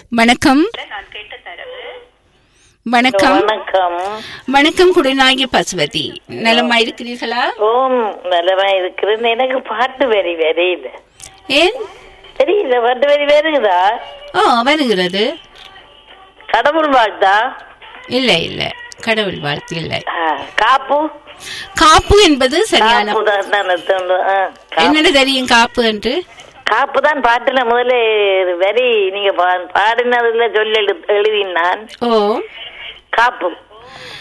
வணக்கம் வணக்கம் வணக்கம் வணக்கம் குடிநாயகி பசுவதி நலமா இருக்கிறீர்களா ஓம் நலமா இருக்கிறது எனக்கு பாட்டு வரி வரையில ஏன் தெரியல பாட்டு வரி வருகுதா ஓ வருகிறது கடவுள் வாழ்த்தா இல்லை இல்லை கடவுள் வாழ்த்து இல்லை ஆ, காப்பு காப்பு என்பது சரியான காப்பு தான் தானே தோணும். ஆ, கா- என்னன்னு தெரியும் காப்பு என்று காப்பு தான் பாட்டுல முதல்ல வரி நீங்க பா- பாடினதுல சொல்லி எழு- எழுதினான் ஓ காப்பு